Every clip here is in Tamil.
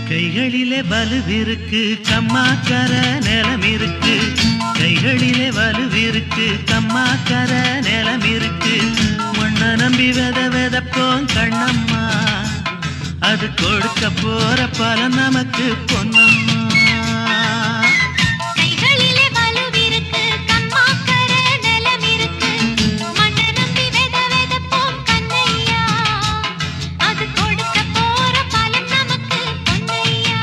கைகளிலே வலுவிருக்கு கம்மாக்கர நிலம் இருக்கு கைகளிலே வலுவிருக்கு கம்மாக்கர நிலம் இருக்கு மண்ண நம்பி வெத வெதப்போம் கண்ணம்மா அது கொடுக்க போற பலன் நமக்கு பொன்னம்மா கைகளிலே வலுவிருக்கு கம்மாக்கர நிலம் இருக்கு மண்ண நம்பி வெத வெதப்போம் கண்ணையா அது கொடுக்க போற பலன் நமக்கு பொன்னையா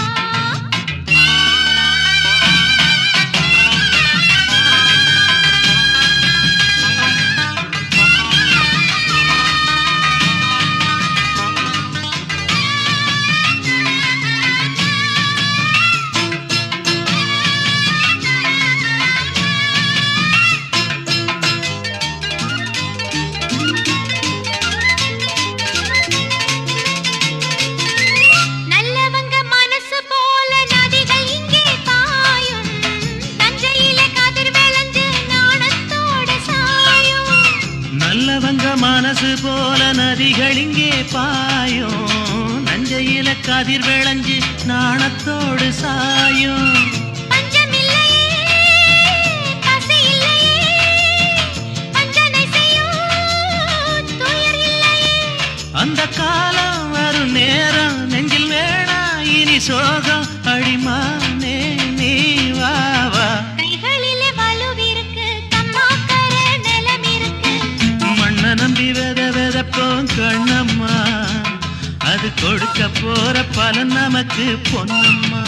நல்லவங்க மனசு போல நதிகள் இங்கே பாயும் தஞ்சையில கதிர் விளைஞ்சு நாணத்தோட சாயும் நல்லவங்க மனசு போல நதிகள் இங்கே பாயும் நஞ்சையில கதிர் விளைஞ்சு நாணத்தோடு சாயும் பஞ்சமில்லையே பசி இல்லையே பஞ்சனை செய்யும் துயர் இல்லையே அந்த காலம் வரும் நேரம் நெஞ்சில் வேணா இனி சோகம் அடிமானே நீ வா வா கைகளிலே வலுவிருக்கு கம்மாக்கர நிலம் இருக்கு மண்ண நம்பி வெத வெதப்போம் கண்ணம்மா அது கொடுக்க போற பலன் நமக்கு பொன்னம்மா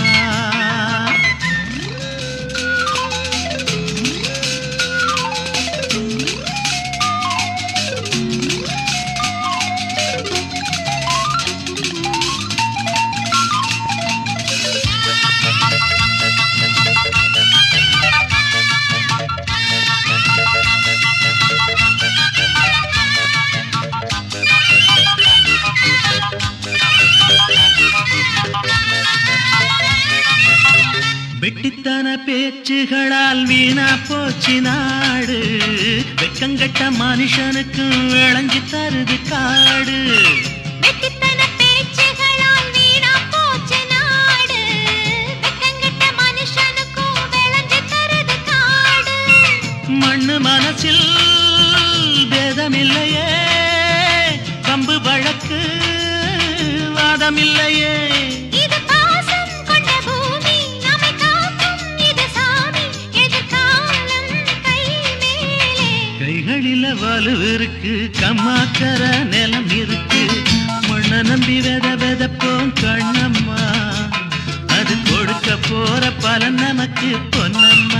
வெட்டித்தன பேச்சுகளால் வீணா போச்சு நாடு வெக்கங்கட்ட மனுஷனுக்கு விளைஞ்சு தருது காடு வெட்டித்தன பேச்சுகளால் வீணா போச்சு நாடு வெக்கங்கெட்ட மனுஷனுக்கும் விளைஞ்சு தருது காடு மண்ணு மனசில் பேதமில்லையே கம்பு வழக்கு வாதமில்லையே இது பாசம் கொண்ட பூமி நம்மை காக்கும் இது சாமி எதிர்காலம் கை மேலே கைகளில வலுவிருக்கு கம்மாக்கர நிலம் இருக்கு மண்ண நம்பி வெத வெதப்போம் கண்ணம்மா அது கொடுக்க போற பலன் நமக்கு பொன்னம்மா